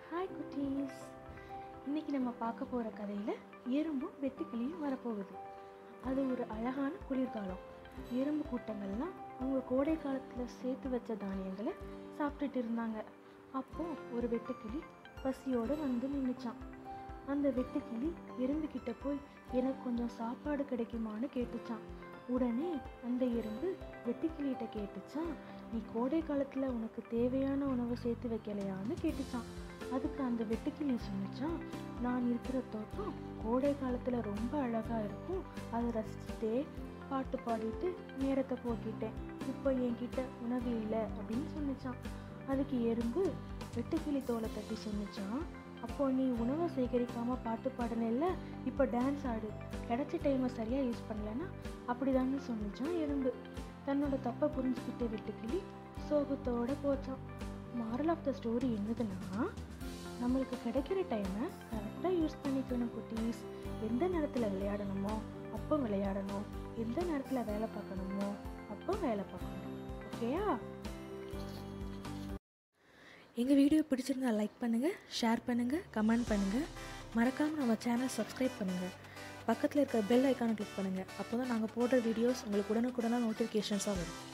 hi குட்டீஸ் இன்னைக்கு நம்ம பார்க்க போகிற கதையில் எறும்பும் வெட்டுக்கிளியும் வரப்போகுது அது ஒரு அழகான குளிர்காலம் எறும்பு கூட்டங்கள்லாம் அவங்க கோடை காலத்தில் சேர்த்து வச்ச தானியங்களை சாப்பிட்டுட்டு இருந்தாங்க அப்போ ஒரு வெட்டுக்கிளி பசியோடு வந்து நின்றுச்சான் அந்த வெட்டுக்கிளி எறும்புக்கிட்ட போய் எனக்கு கொஞ்சம் சாப்பாடு கிடைக்குமான்னு கேட்டுச்சான் உடனே அந்த எறும்பு வெட்டுக்கிளிகிட்ட கேட்டுச்சான் நீ கோடை காலத்தில் உனக்கு தேவையான உணவை சேர்த்து வைக்கலையான்னு கேட்டுச்சான் அதுக்கு அந்த வெட்டுக்கிளி சொன்னிச்சான் நான் இருக்கிற தோட்டம் கோடை காலத்தில் ரொம்ப அழகாக இருக்கும் அதை ரசிச்சுட்டே பாட்டு பாடிட்டு நேரத்தை போக்கிட்டேன் இப்போ என்கிட்ட உணவு இல்லை அப்படின்னு சொன்னிச்சான் அதுக்கு எறும்பு வெட்டுக்கிளி தோலை தட்டி சொன்னிச்சான் அப்போ நீ உணவை சேகரிக்காமல் பாட்டு பாடினில்ல இப்போ டான்ஸ் ஆடு கிடைச்ச டைமை சரியாக யூஸ் பண்ணலன்னா அப்படிதான்னு சொன்னிச்சான் எறும்பு தன்னோட தப்பை புரிஞ்சுக்கிட்டு வெட்டுக்கிளி சோகத்தோட போச்சான் மாரல் ஆஃப் த ஸ்டோரி என்னதுன்னா நம்மளுக்கு கிடைக்கிற டைமை கரெக்டாக யூஸ் பண்ணிக்கணும் குட்டீஸ் எந்த நேரத்தில் விளையாடணுமோ அப்போ விளையாடணும் எந்த நேரத்தில் வேலை பார்க்கணுமோ அப்போ வேலை பார்க்கணும் ஓகேயா எங்கள் வீடியோ பிடிச்சிருந்தா லைக் பண்ணுங்கள் ஷேர் பண்ணுங்கள் கமெண்ட் பண்ணுங்கள் மறக்காமல் நம்ம சேனல் சப்ஸ்கிரைப் பண்ணுங்கள் பக்கத்தில் இருக்க பெல் ஐக்கானை கிளிக் பண்ணுங்கள் அப்போ தான் நாங்கள் போடுற வீடியோஸ் உங்களுக்கு உடனுக்குடனாக நோட்டிஃபிகேஷன்ஸாக வரும்